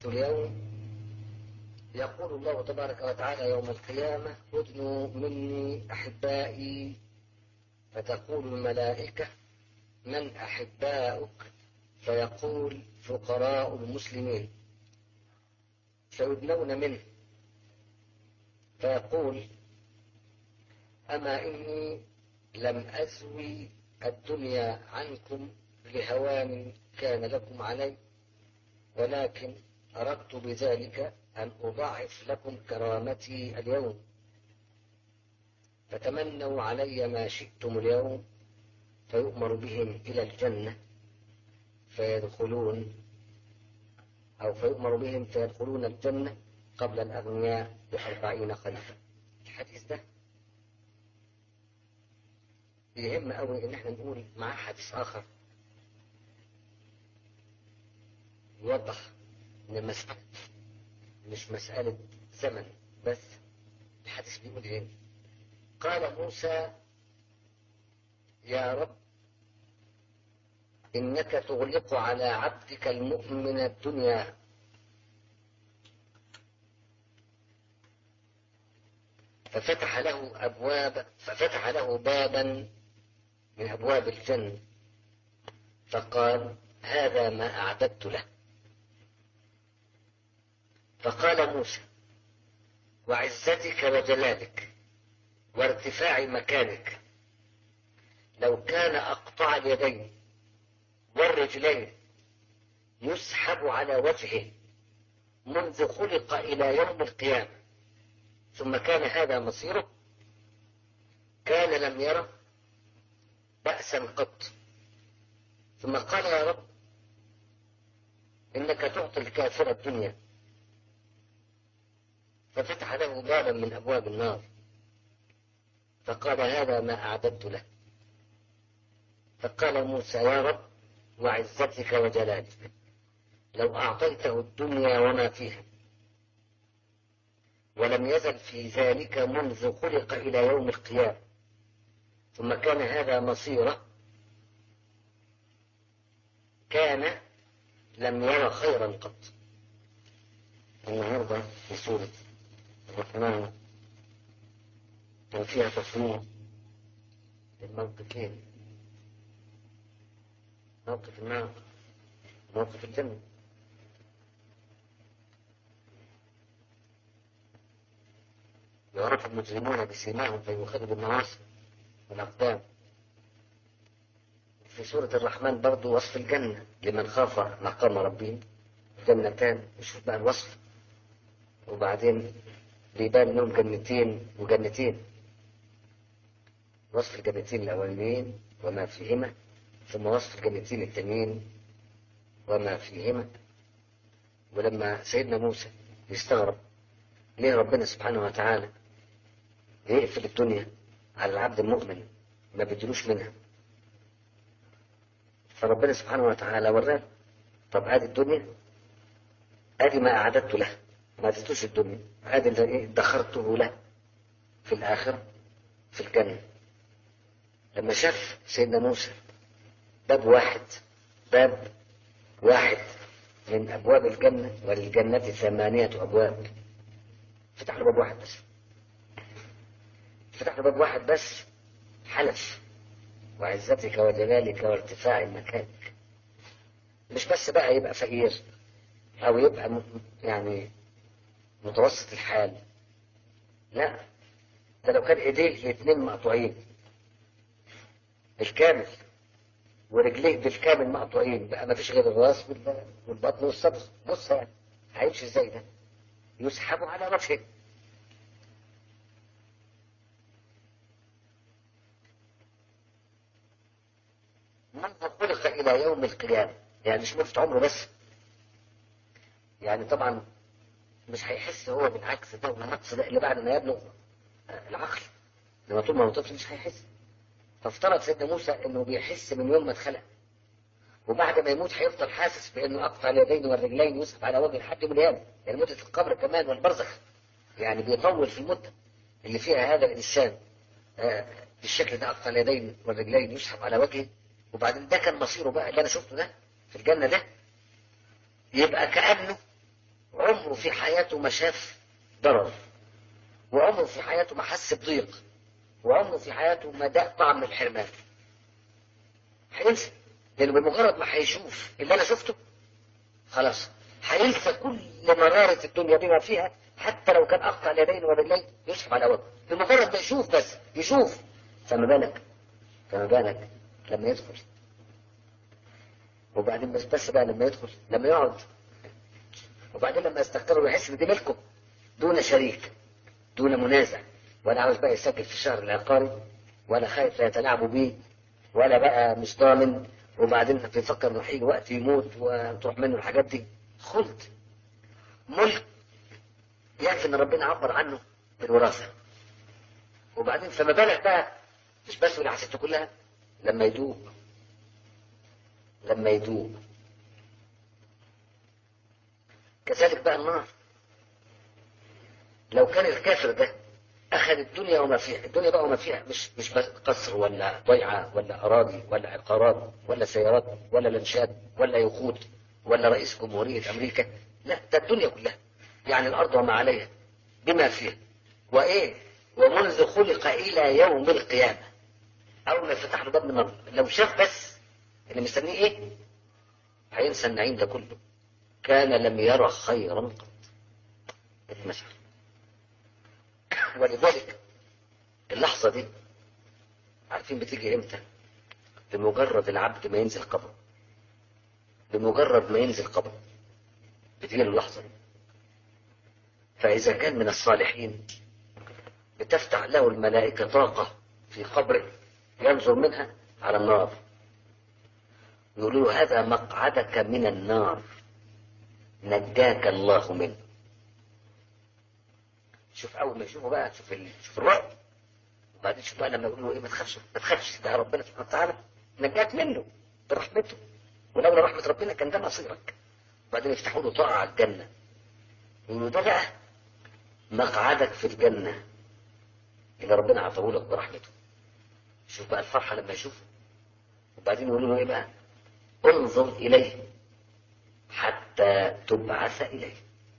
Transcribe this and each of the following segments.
اليوم يقول الله تبارك وتعالى يوم القيامة ادنوا مني أحبائي فتقول الملائكة من أحباؤك فيقول فقراء المسلمين فيدنون منه فيقول أما إني لم أزوي الدنيا عنكم لهوان كان لكم علي ولكن أردت بذلك أن أضاعف لكم كرامتي اليوم فتمنوا علي ما شئتم اليوم فيؤمر بهم إلى الجنة فيدخلون أو فيؤمر بهم فيدخلون الجنة قبل الأغنياء بأربعين خليفة الحديث ده يهم قوي إن احنا نقول معاه حديث آخر يوضح إن المسألة مش مسألة زمن بس الحديث بيقول إيه قال موسى يا رب إنك تغلق على عبدك المؤمن الدنيا ففتح له أبواب ففتح له بابا من أبواب الجنة فقال هذا ما أعددت له فقال موسى وعزتك وجلالك وارتفاع مكانك لو كان أقطع اليدين والرجلين يسحب على وجهه منذ خلق إلى يوم القيامة ثم كان هذا مصيره كان لم يره بأسا قط ثم قال يا رب إنك تعطي الكافر الدنيا ففتح له بابا من أبواب النار فقال هذا ما أعددت له فقال موسى يا رب وعزتك وجلالك لو أعطيته الدنيا وما فيها ولم يزل في ذلك منذ خلق إلى يوم القيامة ثم كان هذا مصيره كان لم يرى خيرا قط النهارده في سورة الرحمن كان فيها تصميم للموقفين موقف النار موقف الجنة يعرف المجرمون بسيماهم فيؤخذوا بالنواصي والأقدام في سورة الرحمن برضو وصف الجنة لمن خاف مقام ربه جنتان نشوف بقى الوصف وبعدين بيبان لهم جنتين وجنتين وصف الجنتين الأولين وما فيهما ثم وصف الجنتين التانيين وما فيهما ولما سيدنا موسى يستغرب ليه ربنا سبحانه وتعالى يقفل الدنيا على العبد المؤمن ما بيدلوش منها فربنا سبحانه وتعالى وراه طب ادي الدنيا ادي ما اعددت له ما اديتوش الدنيا ادي اللي ايه ادخرته له في الاخره في الجنه لما شاف سيدنا موسى باب واحد باب واحد من ابواب الجنه وللجنه ثمانيه ابواب فتح له باب واحد بس فتح له باب واحد بس حلف وعزتك وجلالك وارتفاع مكانك مش بس بقى يبقى فقير او يبقى م- يعني متوسط الحال لا ده لو كان ايديه الاثنين مقطوعين بالكامل ورجليه بالكامل مقطوعين بقى ما فيش غير الراس وال- والبطن والصدر بص يعني هيمشي ازاي ده يسحب على وجهه منذ خلق إلى يوم القيامة يعني مش مدة عمره بس يعني طبعا مش هيحس هو بالعكس ده والنقص ده اللي بعد ما يبلغ آه، العقل لما طول ما هو طفل مش هيحس فافترض سيدنا موسى انه بيحس من يوم ما اتخلق وبعد ما يموت هيفضل حاسس بانه اقطع اليدين والرجلين يسحب على وجه لحد يوم القيامه يعني مده القبر كمان والبرزخ يعني بيطول في المده اللي فيها هذا الانسان آه، بالشكل ده اقطع اليدين والرجلين يسحب على وجهه وبعدين ده كان مصيره بقى اللي انا شفته ده في الجنه ده يبقى كانه في حياته ما شاف ضرر وعمره في حياته ما حس بضيق وعمره في حياته ما داق طعم الحرمان هينسى لانه بمجرد ما هيشوف اللي انا شفته خلاص هينسى كل مرارة الدنيا بما فيها حتى لو كان اخطا اليدين والرجلين يسحب على وجهه بمجرد ما يشوف بس يشوف فما بالك فما بالك لما يدخل وبعدين بس بس بقى لما يدخل لما يقعد وبعدين لما يستقر ويحس ان دي ملكه دون شريك دون منازع ولا عاوز بقى يسجل في الشهر العقاري ولا خايف لا يتلاعبوا بيه ولا بقى مش ضامن وبعدين بيفكر انه هيجي وقت يموت وتروح منه الحاجات دي خلد ملك يكفي ان ربنا عبر عنه بالوراثه وبعدين فما بالك بقى مش بس اللي حسيته كلها لما يدوب لما يدوب كذلك بقى النار لو كان الكافر ده أخذ الدنيا وما فيها الدنيا بقى وما فيها مش مش بس قصر ولا ضيعة ولا أراضي ولا عقارات ولا سيارات ولا لنشات ولا يخوت ولا رئيس جمهورية أمريكا لا ده الدنيا كلها يعني الأرض وما عليها بما فيها وإيه ومنذ خلق إلى يوم القيامة أول ما يفتح له باب من النار لو شاف بس اللي مستنيه إيه هينسى النعيم ده كله كان لم يرى خيرا قط اتمسح ولذلك اللحظة دي عارفين بتيجي امتى بمجرد العبد ما ينزل قبره بمجرد ما ينزل قبره بتيجي له اللحظة دي فإذا كان من الصالحين بتفتح له الملائكة طاقة في قبره ينظر منها على النار يقولوا له هذا مقعدك من النار نجاك الله منه شوف اول ما يشوفه بقى شوف ال... شوف الرعب وبعدين شوف بقى لما يقولوا ايه ما تخافش ما تخافش ده ربنا سبحانه وتعالى نجاك منه برحمته ولولا رحمه ربنا كان ده مصيرك وبعدين يفتحوا له طاقه على الجنه يقولوا ده بقى مقعدك في الجنه اللي ربنا عطاه لك برحمته شوف بقى الفرحه لما يشوفه وبعدين يقولوا له ايه بقى انظر اليه حتى تبعث اليه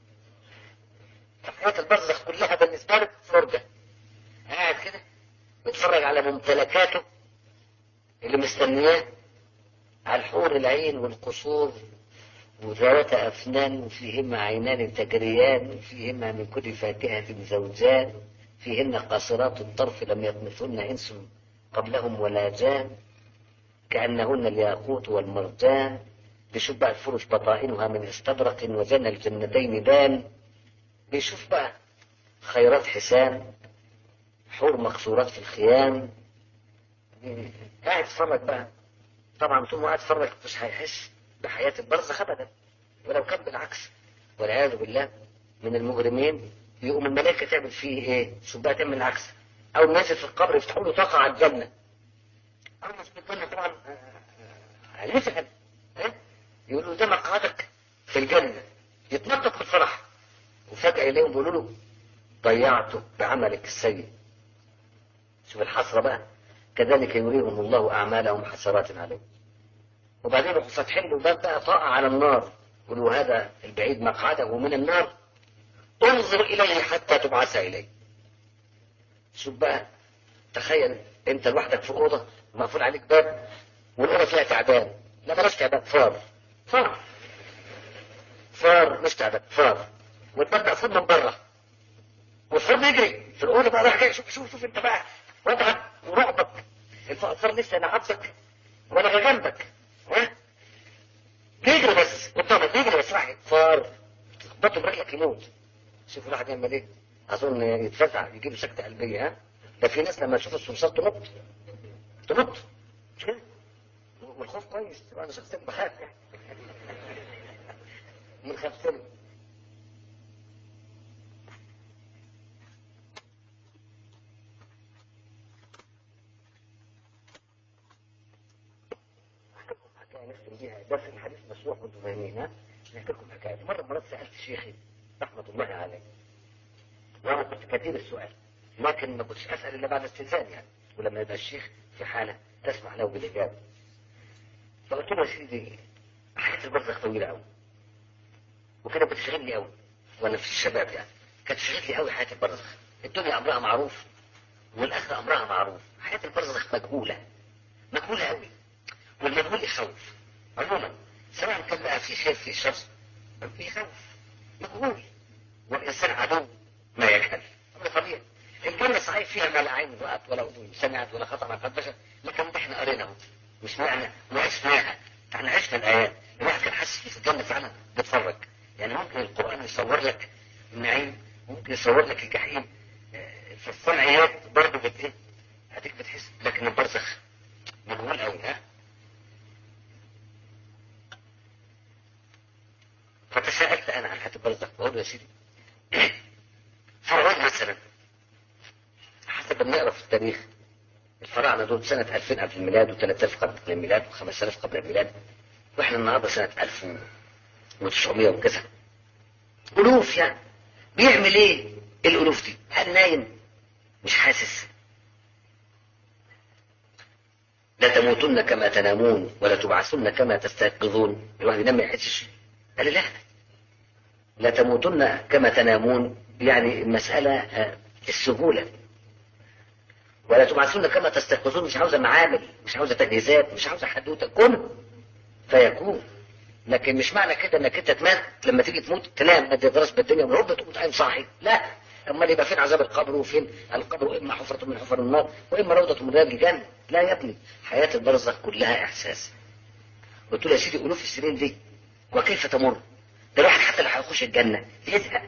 حياة البرزخ كلها بالنسبة له فرجة قاعد كده بيتفرج على ممتلكاته اللي مستنياه على الحور العين والقصور وذوات أفنان وفيهما عينان تجريان وفيهما من كل فاكهة زوجان فيهن قاصرات الطرف لم يطمثن إنس قبلهم ولا جان كأنهن الياقوت والمرجان بيشوف بقى الفرش بطائنها من استبرق وجنى الجنتين دان بيشوف بقى خيرات حسان حور مقصورات في الخيام قاعد يتفرج بقى طبعا طول ما قاعد يتفرج مش هيحس بحياة البرزخ أبدا ولو كان بالعكس والعياذ بالله من المجرمين يقوم الملائكة تعمل فيه إيه؟ شوف بقى تعمل العكس أول ما ينزل في القبر يفتحوا له طاقة على الجنة أول ما يفتحوا الجنة طبعا هيفهم يقولوا ده مقعدك في الجنة يتنطط بالفرح وفجأة إليهم بيقولوا له ضيعته بعملك السيء شوف الحسرة بقى كذلك يريهم الله أعمالهم حسرات عليهم وبعدين يروحوا فاتحين له باب بقى طاقة على النار يقولوا هذا البعيد مقعده من النار انظر إليه حتى تبعث إليه شوف بقى تخيل أنت لوحدك في أوضة مقفول عليك باب والأوضة فيها تعبان لا بلاش تعبان فار فار فار مش تعبان فار والباب مقفول من بره والفار بيجري في الأوضة بقى راح جاي شوف شوف شوف أنت بقى وضعك ورعبك الفار لسه أنا عبدك وأنا جنبك ها بيجري بس قدامك بيجري بس راح فار تخبطه برجلك يموت شوف الواحد يعمل ايه اظن يتفزع يجيب سكته قلبيه ها ده في ناس لما تشوف الصرصار تنط تنط مش كده والخوف كويس انا شخصيا بخاف يعني من خافتني نختم بيها درس الحديث مشروع كنتم فاهمين ها نحكي لكم حكايه مره مرات سالت شيخي رحمه الله عليه وانا كنت كثير السؤال لكن ما كنتش اسال الا بعد استئذان يعني ولما يبقى الشيخ في حاله تسمح له بالاجابه فقلت له يا سيدي حياه البرزخ طويله قوي وكده بتشغلني قوي وانا في الشباب يعني كانت شغلت لي قوي حياه البرزخ الدنيا امرها معروف والاخره امرها معروف حياه البرزخ مجهوله مجهوله قوي والمجهول يخوف عموما سواء كان بقى في خير في شر في خوف مجهول والانسان عدو ما يجهل امر طبيعي الجنه صحيح فيها ما لا عين رأت ولا اذن سمعت ولا خطر على قلب بشر لكن احنا قريناه مش معنى وعشناها احنا عشنا الايات الواحد كان حاسس في الجنه فعلا بيتفرج يعني ممكن القران يصور لك النعيم ممكن يصور لك الجحيم آه، في الصنعيات برضه بت ايه هديك بتحس لكن البرزخ مجهول قوي ها فتساءلت انا عن حياه البرزخ بقول له يا سيدي فرعون مثلا حسب ما نقرا في التاريخ الفراعنه دول سنه 2000 قبل الميلاد و3000 قبل الميلاد و5000 قبل الميلاد واحنا النهارده سنه 1900 وكذا الوف يعني بيعمل ايه الالوف دي هل نايم مش حاسس لا تموتن كما تنامون ولا تبعثن كما تستيقظون الواحد ينام ما يحسش قال لي لا لا تموتن كما تنامون يعني المسألة آه، السهولة ولا تبعثون كما تستيقظون مش عاوزة معامل مش عاوزة تجهيزات مش عاوزة حدوتة كن فيكون لكن مش معنى كده انك انت تمات لما تيجي تموت تنام ادي درس بالدنيا ورب تقوم قايم صاحي لا امال يبقى فين عذاب القبر وفين القبر اما حفرة من حفر النار واما روضة من رياض الجنة لا يا ابني حياة البرزخ كلها احساس قلت له يا سيدي الوف السنين دي وكيف تمر ده الواحد حتى لو هيخش الجنة يزهق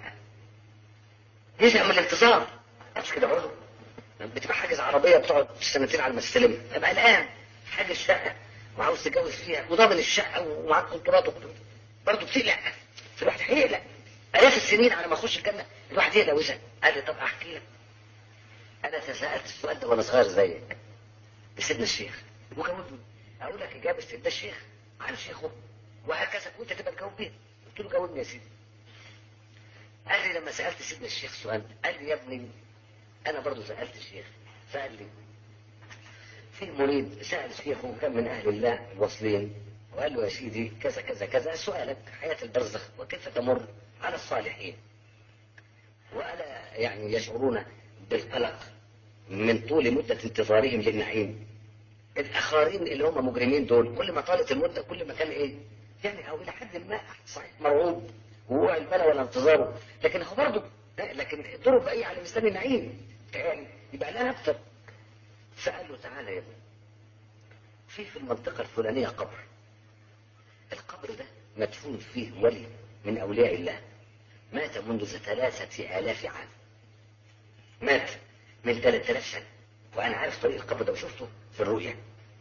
يزهق من الانتظار مش كده برضه بتبقى حاجز عربية بتقعد سنتين على ما تستلمها ابقى الان حاجز شقة وعاوز تتجوز فيها وضامن الشقة ومعاك كونترات برضه بتقلق الواحد هيقلق آلاف السنين على ما اخش الجنة الواحد يقلق ويزهق قال لي طب احكي لك انا تساءلت السؤال ده وانا صغير زيك لسيدنا الشيخ وجاوبني اقول لك اجابه سيدنا الشيخ عن شيخه وهكذا وانت تبقى تجاوب بيه قلت له جاوبني يا سيدي قال لي لما سالت سيدنا الشيخ سؤال قال لي يا ابني انا برضو سالت الشيخ فقال لي في مريد سال شيخه كان من اهل الله الواصلين وقال له يا سيدي كذا كذا كذا سؤالك حياه البرزخ وكيف تمر على الصالحين والا يعني يشعرون بالقلق من طول مده انتظارهم للنعيم الاخرين اللي هم مجرمين دول كل ما طالت المده كل ما كان ايه يعني او الى حد ما صحيح مرعوب وهو البلا ولا انتظاره لكن هو برضه لكن ضرب اي على مستني نعيم يعني يبقى لا نكتر فقال له تعالى يا ابني في في المنطقة الفلانية قبر القبر ده مدفون فيه ولي من أولياء الله مات منذ ثلاثة آلاف عام مات من ثلاثة آلاف سنة وأنا عارف طريق القبر ده وشفته في الرؤيا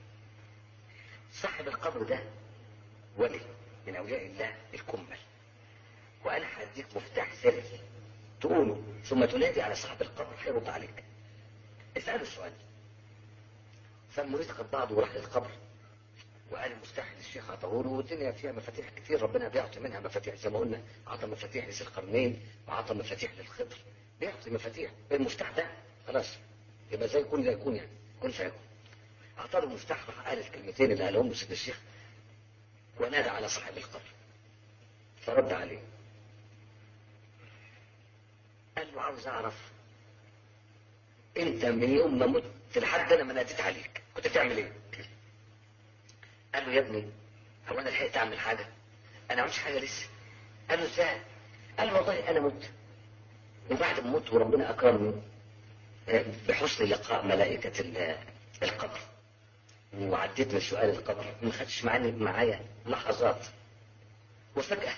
صاحب القبر ده ولي من أولياء الله الكمل وأنا هديك مفتاح سري تقوله ثم تنادي على صاحب القبر هيرد عليك اسأله السؤال فالمريد خد بعضه وراح للقبر وقال المفتاح للشيخ عطاه له والدنيا فيها مفاتيح كتير ربنا بيعطي منها مفاتيح زي ما قلنا عطى مفاتيح لذي القرنين وعطى مفاتيح للخضر بيعطي مفاتيح المفتاح ده خلاص يبقى زي يكون لا يكون يعني كن فيكون اعطاه المفتاح راح قال الكلمتين اللي قالهم له سيدنا الشيخ ونادى على صاحب القبر فرد عليه قال له عاوز اعرف انت من يوم ما مت لحد انا ما ناديت عليك كنت بتعمل ايه قال له يا ابني هو انا لحقت اعمل حاجه انا ما عملتش حاجه لسه قال له ازاي قال له والله انا مت وبعد ما مت وربنا اكرمني بحسن لقاء ملائكه القبر وعديت من سؤال القبر ما خدش معايا معايا لحظات وفجاه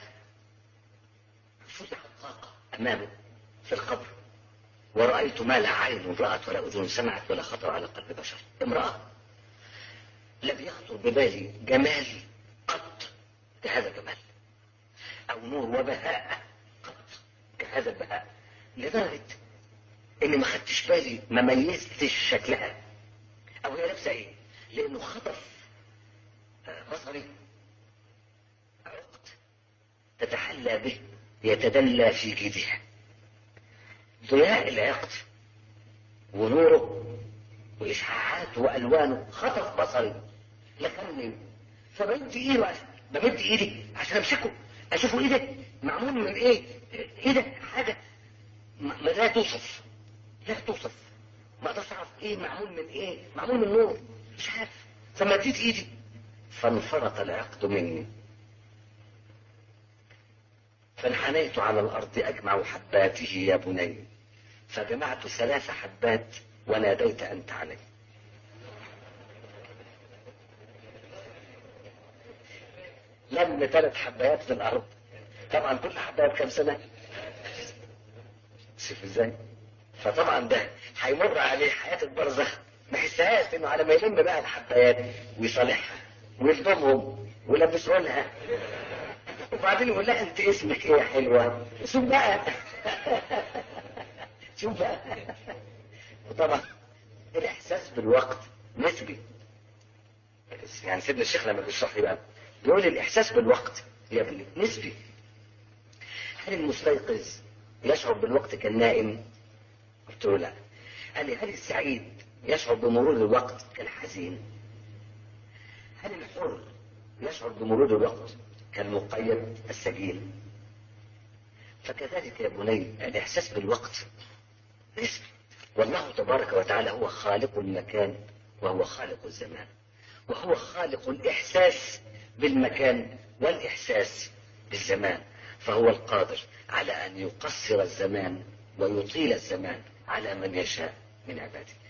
فتحت طاقه امامه في القبر ورأيت ما لا عين رأت ولا أذن سمعت ولا خطر على قلب بشر امرأة لم يخطر ببالي جمال قط كهذا الجمال أو نور وبهاء قط كهذا البهاء لدرجة إني ما خدتش بالي ما ميزتش شكلها أو هي لابسة إيه لأنه خطف بصري عقد تتحلى به يتدلى في جيدها ضياء العقد ونوره وإشعاعاته وألوانه خطف بصري لكني فبمد إيدي بمد إيدي عشان أمسكه أشوفه إيدي معمول من إيه ايه ده حاجة ما ما لا توصف لا توصف ما اقدرش اعرف ايه معمول من ايه معمول من نور مش عارف فمديت ايدي فانفرط العقد مني فانحنيت على الارض اجمع حباته يا بني فجمعت ثلاث حبات وناديت انت علي لم ثلاث حبايات في الارض طبعا كل حبايه بكام سنه شوف ازاي فطبعا ده هيمر عليه حياه البرزخ ما يحسهاش انه على ما يلم بقى الحبايات ويصالحها ويخدمهم ويلبسوا لها وبعدين يقول لها انت اسمك ايه يا حلوه شوف بقى شوف بقى وطبعا الاحساس بالوقت نسبي يعني سيدنا الشيخ لما بيشرح لي بقى بيقول الاحساس بالوقت يا ابني نسبي هل المستيقظ يشعر بالوقت كالنائم قلت له لا قال لي هل السعيد يشعر بمرور الوقت كالحزين هل الحر يشعر بمرور الوقت كالمقيد السجين فكذلك يا بني الإحساس بالوقت نسبي والله تبارك وتعالى هو خالق المكان وهو خالق الزمان وهو خالق الإحساس بالمكان والإحساس بالزمان فهو القادر على أن يقصر الزمان ويطيل الزمان على من يشاء من عباده